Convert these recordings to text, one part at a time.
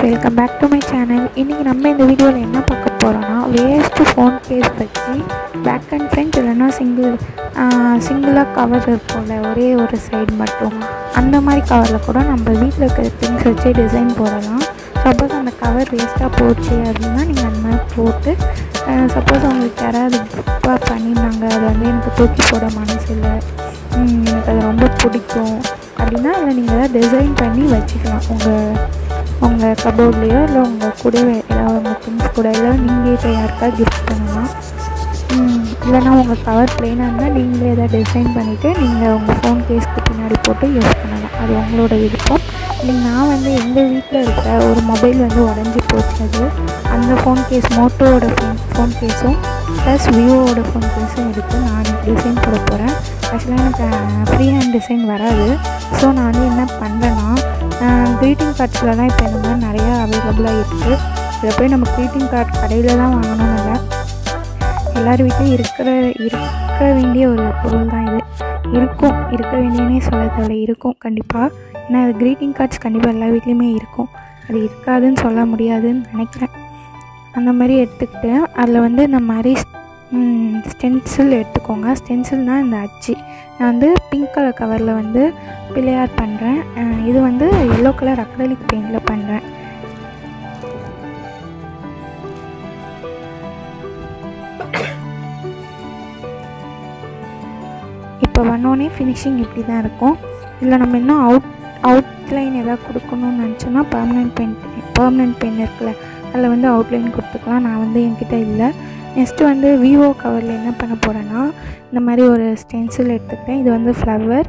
welcome back to my channel இன்றைக்கி நம்ம இந்த வீடியோவில் என்ன பார்க்க போகிறோன்னா வேஸ்ட்டு ஃபோன் கேஸ் வச்சு பேக் அண்ட் ஃப்ரண்ட் இல்லைன்னா சிங்கிள் சிங்கிளாக கவர் இருக்கும்ல ஒரே ஒரு சைடு மட்டும் அந்த மாதிரி கவரில் கூட நம்ம வீட்டில் இருக்கிற திங்ஸ் வச்சு டிசைன் போடலாம் சப்போஸ் அந்த கவர் வேஸ்ட்டாக போச்சு அப்படின்னா நீங்கள் அந்த மாதிரி போட்டு சப்போஸ் உங்களுக்கு யாராவது புக்காக பண்ணியிருந்தாங்க அதை வந்து எனக்கு தூக்கி போட மனசு இல்லை ம், எனக்கு அது ரொம்ப பிடிக்கும் அப்படின்னா அதில் நீங்கள் எதாவது டிசைன் பண்ணி வச்சுக்கலாம் உங்கள் உங்கள் கபோர்ட்லேயோ இல்லை உங்கள் கூடவே ஏதாவது உங்கள் திங்ஸ் கூட இல்லை நீங்களே இப்போ யாருக்காவது கிஃப்ட் பண்ணலாம் ம், இல்லைன்னா உங்கள் கவர் ப்ளைனாக இருந்தால் நீங்களே எதாவது டிசைன் பண்ணிவிட்டு நீங்கள் உங்கள் ஃபோன் கேஸ்க்கு பின்னாடி போட்டு யூஸ் பண்ணலாம் அது உங்களோட விருப்பம் இல்லை நான் வந்து எங்கள் வீட்டில் இருக்க ஒரு மொபைல் வந்து உடஞ்சி போச்சு அது அந்த ஃபோன் கேஸ் மோட்டோவோட ஃபோன் ஃபோன் கேஸும் ப்ளஸ் விவோவோட ஃபோன் கேஸும் எடுத்து நான் டிசைன் போட போகிறேன் ஆக்சுவலாக எனக்கு ஃப்ரீ ஹேண்ட் டிசைன் வராது ஸோ நான் வந்து என்ன பண்ணுறேன்னா க்ரீட்டிங் கார்ட்ஸ்லலாம் இப்போ இந்த மாதிரி நிறையா அவைலபிளாக இருக்குது இதை போய் நம்ம க்ரீட்டிங் கார்டு கடையில் தான் வாங்கணும்னு இல்லை எல்லார் வீட்லையும் இருக்கிற இருக்க வேண்டிய ஒரு பொருள் தான் இது இருக்கும் இருக்க வேண்டியனே சொல்ல தேவையில்ல இருக்கும் கண்டிப்பாக ஏன்னா அது க்ரீட்டிங் கார்ட்ஸ் கண்டிப்பாக எல்லா வீட்லேயுமே இருக்கும் அது இருக்காதுன்னு சொல்ல முடியாதுன்னு நினைக்கிறேன் அந்த மாதிரி எடுத்துக்கிட்டு அதில் வந்து இந்த மாதிரி ஸ்டென்சில் எடுத்துக்கோங்க ஸ்டென்சில்னால் இந்த அச்சு நான் வந்து பிங்க் கலர் கவரில் வந்து பிள்ளையார் பண்ணுறேன் இது வந்து எல்லோ கலர் அக்ரலிக் பெயிண்டில் பண்ணுறேன் இப்போ பண்ணோடனே ஃபினிஷிங் இப்படி தான் இருக்கும் இல்லை நம்ம இன்னும் அவுட் அவுட்லைன் எதாவது கொடுக்கணும்னு நினச்சோன்னா பர்மனெண்ட் பெயின் பர்மனெண்ட் பெயின் இருக்குல்ல அதில் வந்து அவுட்லைன் கொடுத்துக்கலாம் நான் வந்து என்கிட்ட இல்லை நெக்ஸ்ட்டு வந்து விவோ கவரில் என்ன பண்ண போகிறேன்னா இந்த மாதிரி ஒரு ஸ்டென்சில் எடுத்துக்கிட்டேன் இது வந்து ஃப்ளவர்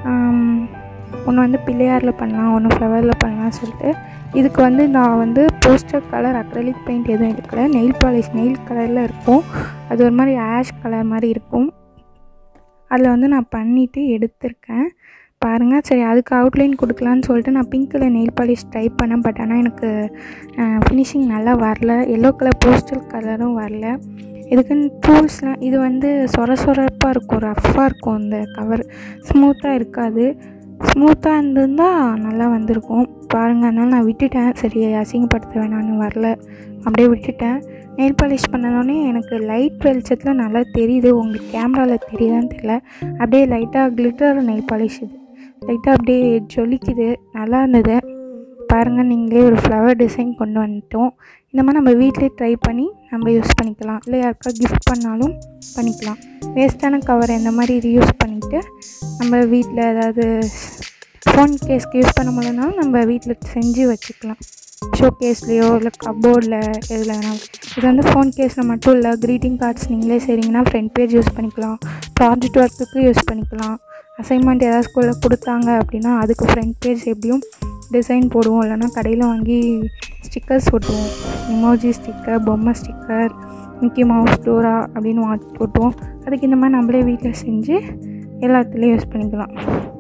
ஒன்று வந்து பிள்ளையாரில் பண்ணலாம் ஒன்று ஃப்ளவரில் பண்ணலாம் சொல்லிட்டு இதுக்கு வந்து நான் வந்து போஸ்டர் கலர் அக்ரலிக் பெயிண்ட் எதுவும் எடுக்கல நெயில் பாலிஷ் நெயில் கலரில் இருக்கும் அது ஒரு மாதிரி ஆஷ் கலர் மாதிரி இருக்கும் அதில் வந்து நான் பண்ணிவிட்டு எடுத்திருக்கேன் பாருங்கள் சரி அதுக்கு அவுட்லைன் கொடுக்கலான்னு சொல்லிட்டு நான் pink colour nail polish try பண்ணேன் பட் ஆனால் எனக்கு ஃபினிஷிங் நல்லா வரல எல்லோ கலர் போஸ்டல் கலரும் வரல இதுக்குன்னு டூல்ஸ்லாம் இது வந்து சொர சொரப்பாக இருக்கும் ரஃப்பாக இருக்கும் இந்த கவர் ஸ்மூத்தாக இருக்காது ஸ்மூத்தாக இருந்திருந்தால் நல்லா வந்திருக்கும் பாருங்கள் அதனால் நான் விட்டுட்டேன் சரி அசிங்கப்படுத்த வேணான்னு வரல அப்படியே விட்டுட்டேன் நெயில் பாலிஷ் பண்ணனோடனே எனக்கு லைட் வெளிச்சத்தில் நல்லா தெரியுது உங்களுக்கு கேமராவில் தெரியுதான்னு தெரியல அப்படியே லைட்டாக கிளிட்டர் நெயில் பாலிஷ் இது லைட்டாக அப்படியே ஜொலிக்குது நல்லா இருந்தது பாருங்கள் நீங்களே ஒரு ஃப்ளவர் டிசைன் கொண்டு வந்துட்டோம் இந்த மாதிரி நம்ம வீட்டிலே ட்ரை பண்ணி நம்ம யூஸ் பண்ணிக்கலாம் இல்லை யாருக்கா கிஃப்ட் பண்ணாலும் பண்ணிக்கலாம் வேஸ்ட்டான கவரை இந்த மாதிரி ரீயூஸ் பண்ணிவிட்டு நம்ம வீட்டில் ஏதாவது ஃபோன் கேஸ்க்கு யூஸ் பண்ண முடியலனாலும் நம்ம வீட்டில் செஞ்சு வச்சுக்கலாம் ஷோ கேஸ்லேயோ இல்லை கபோர்டில் எதில் வேணாலும் இது வந்து ஃபோன் கேஸில் மட்டும் இல்லை க்ரீட்டிங் கார்ட்ஸ் நீங்களே செய்கிறீங்கன்னா ஃப்ரண்ட் பேஜ் யூஸ் பண்ணிக்கலாம் ப்ராஜெக்ட் ஒர்க்குக்கு யூஸ் பண்ணிக்கலாம் அசைன்மெண்ட் ஏதாவது ஸ்கூலில் கொடுத்தாங்க அப்படின்னா அதுக்கு ஃப்ரண்ட் பேஜ் எப்படியும் டிசைன் போடுவோம் இல்லைன்னா கடையில் வாங்கி ஸ்டிக்கர்ஸ் ஒட்டுவோம் இமோஜி ஸ்டிக்கர் பொம்மை ஸ்டிக்கர் மிக்கி மவுஸ் டோரா அப்படின்னு வாங்கி போட்டுவோம் அதுக்கு இந்த மாதிரி நம்மளே வீட்டில் செஞ்சு எல்லாத்துலேயும் யூஸ் பண்ணிக்கலாம்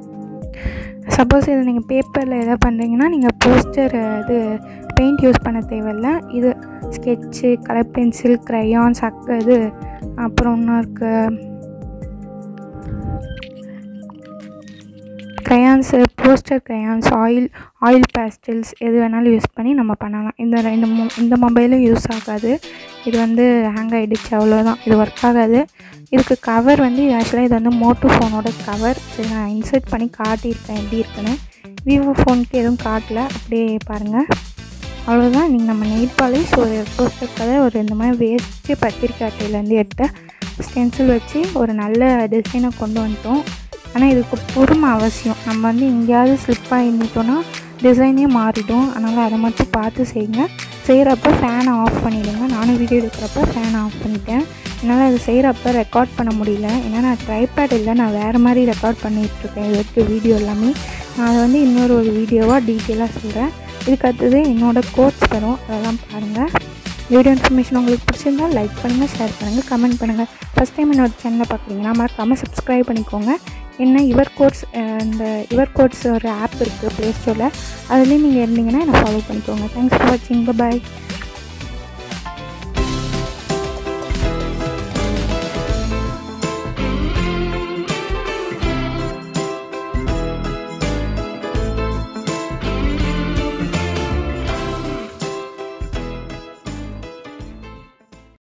சப்போஸ் இதை நீங்கள் பேப்பரில் எதாவது பண்ணுறீங்கன்னா நீங்கள் போஸ்டர் இது பெயிண்ட் யூஸ் பண்ண தேவையில்ல இது ஸ்கெட்சு கலர் பென்சில் க்ரையான்ஸ் அக்க இது அப்புறம் இன்னும் இருக்கு crayons poster crayons oil oil pastels எது வேணாலும் யூஸ் பண்ணி நம்ம பண்ணலாம் இந்த ரெண்டு மொ இந்த மொபைலும் யூஸ் ஆகாது இது வந்து ஹேங் ஆகிடுச்சு அவ்வளோதான் இது ஒர்க் ஆகாது இதுக்கு கவர் வந்து ஆக்சுவலாக இது வந்து மோட்டோ ஃபோனோட கவர் சரி நான் இன்சர்ட் பண்ணி காட்டியிருக்கேன் எப்படி இருக்குன்னு விவோ ஃபோனுக்கு எதுவும் காட்டல அப்படியே பாருங்கள் அவ்வளோதான் நீங்கள் நம்ம நெயில் பாலிஷ் ஒரு போஸ்டர் கலர் ஒரு இந்த மாதிரி வேஸ்ட்டு பத்திரிக்கை அட்டையிலேருந்து எடுத்த ஸ்டென்சில் வச்சு ஒரு நல்ல டிசைனை கொண்டு வந்துட்டோம் ஆனால் இதுக்கு பொறுமை அவசியம் நம்ம வந்து எங்கேயாவது ஸ்லிப்பாக இருந்துட்டோன்னா டிசைனே மாறிடும் அதனால் அதை மட்டும் பார்த்து செய்யுங்க செய்கிறப்ப ஃபேனை ஆஃப் பண்ணிவிடுங்க நானும் வீடியோ எடுக்கிறப்ப ஃபேனை ஆஃப் பண்ணிட்டேன் என்னால் அது செய்கிறப்ப ரெக்கார்ட் பண்ண முடியல ஏன்னா நான் ட்ரைபேட் இல்லை நான் வேறு மாதிரி ரெக்கார்ட் பண்ணிகிட்ருக்கேன் இது வரைக்கும் வீடியோ எல்லாமே நான் அதை வந்து இன்னொரு ஒரு வீடியோவாக டீட்டெயிலாக சொல்கிறேன் இதுக்கு அடுத்தது என்னோடய கோட்ஸ் வரும் அதெல்லாம் பாருங்கள் வீடியோ இன்ஃபர்மேஷன் உங்களுக்கு பிடிச்சிருந்தா லைக் பண்ணுங்கள் ஷேர் பண்ணுங்கள் கமெண்ட் பண்ணுங்கள் ஃபஸ்ட் டைம் என்னோட சேனலை பார்க்குறீங்கன்னா மறக்காமல் சப்ஸ்கிரைப் பண்ணிக்கோங்க என்ன யுவர் கோட்ஸ் இந்த யுவர் கோட்ஸ் ஒரு ஆப் இருக்குது ப்ளே ஸ்டோரில் அதுலேயும் நீங்கள் இருந்தீங்கன்னா என்னை ஃபாலோ பண்ணிக்கோங்க தேங்க்ஸ் ஃபார் வாட்சிங் பாய்